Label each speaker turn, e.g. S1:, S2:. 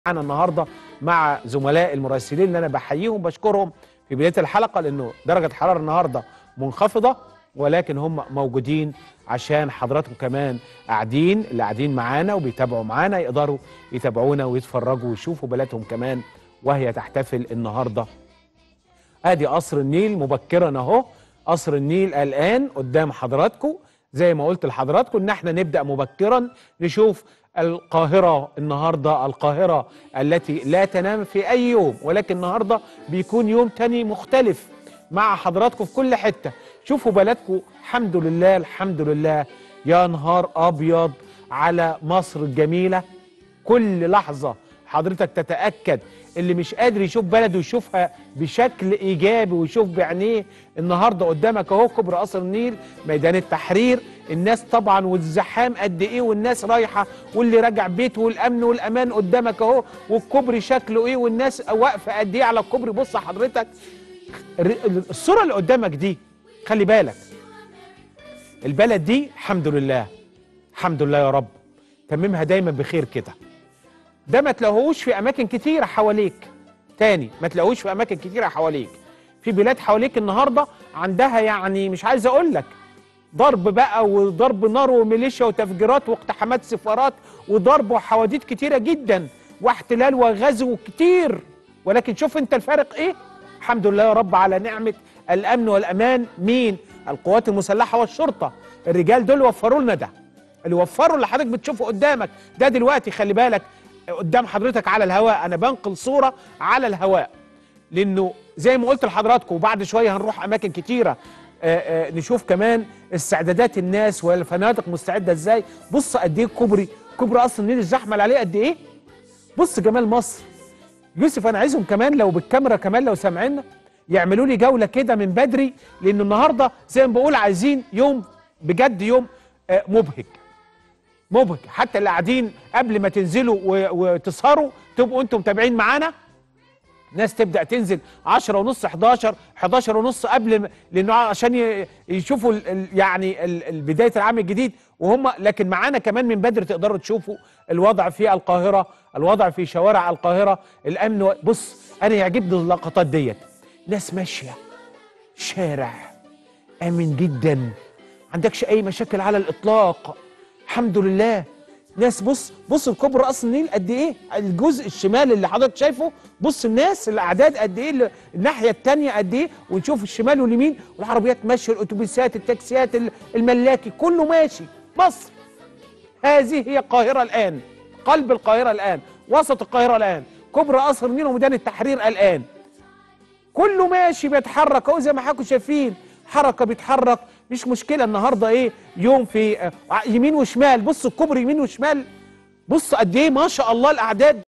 S1: معانا النهارده مع زملاء المراسلين اللي انا بحييهم وبشكرهم في بدايه الحلقه لانه درجه الحراره النهارده منخفضه ولكن هم موجودين عشان حضراتكم كمان قاعدين اللي قاعدين معانا وبيتابعوا معانا يقدروا يتابعونا ويتفرجوا ويشوفوا بلادهم كمان وهي تحتفل النهارده ادي قصر النيل مبكرا اهو قصر النيل الان قدام حضراتكم زي ما قلت لحضراتكم ان احنا نبدا مبكرا نشوف القاهره النهارده القاهره التي لا تنام في اي يوم ولكن النهارده بيكون يوم تاني مختلف مع حضراتكم في كل حته شوفوا بلدكم الحمد لله الحمد لله يا نهار ابيض على مصر الجميله كل لحظه حضرتك تتاكد اللي مش قادر يشوف بلده يشوفها بشكل ايجابي ويشوف بعينيه النهارده قدامك اهو كوبري قصر النيل ميدان التحرير الناس طبعا والزحام قد ايه والناس رايحه واللي راجع بيته والامن والامان قدامك اهو والكوبري شكله ايه والناس واقفه قد ايه على الكوبري بص حضرتك الصوره اللي قدامك دي خلي بالك البلد دي الحمد لله الحمد لله يا رب تممها دايما بخير كده ده ما تلاقوهوش في اماكن كتيره حواليك تاني ما تلاقوهوش في اماكن كتيره حواليك في بلاد حواليك النهارده عندها يعني مش عايز اقول لك ضرب بقى وضرب نار وميليشيا وتفجيرات واقتحامات سفارات وضرب وحواديت كتيره جدا واحتلال وغزو كتير ولكن شوف انت الفارق ايه الحمد لله يا رب على نعمه الامن والامان مين القوات المسلحه والشرطه الرجال دول وفروا لنا ده اللي وفروا اللي حضرتك بتشوفه قدامك ده دلوقتي خلي بالك قدام حضرتك على الهواء انا بنقل صوره على الهواء لانه زي ما قلت لحضراتكم وبعد شويه هنروح اماكن كتيره آآ آآ نشوف كمان استعدادات الناس والفنادق مستعده ازاي بص قد ايه الكوبري كوبري اصلا النيل الزحمه اللي عليه قد ايه بص جمال مصر يوسف انا عايزهم كمان لو بالكاميرا كمان لو سامعينا يعملوا لي جوله كده من بدري لان النهارده زي ما بقول عايزين يوم بجد يوم مبهج مبهج حتى اللي قاعدين قبل ما تنزلوا وتسهروا تبقوا انتم متابعين معانا ناس تبدا تنزل 10 ونص 11 11 ونص قبل لانه عشان يشوفوا ال يعني ال بدايه العام الجديد وهم لكن معانا كمان من بدري تقدروا تشوفوا الوضع في القاهره الوضع في شوارع القاهره الامن بص انا يعجبني اللقطات ديت ناس ماشيه شارع امن جدا عندكش اي مشاكل على الاطلاق الحمد لله ناس بص بص الكوبري راس النيل قد ايه الجزء الشمال اللي حضرتك شايفه بص الناس الاعداد قد ايه الناحيه الثانيه قد ايه ونشوف الشمال واليمين والعربيات ماشيه الاتوبيسات التاكسيات الملاكي كله ماشي مصر هذه هي القاهره الان قلب القاهره الان وسط القاهره الان كوبري قصر النيل وميدان التحرير الان كله ماشي بيتحرك اهو زي ما حضراتكم شايفين حركه بيتحرك مش مشكله النهارده ايه يوم في يمين وشمال بص الكوبري يمين وشمال بص قد ايه ما شاء الله الاعداد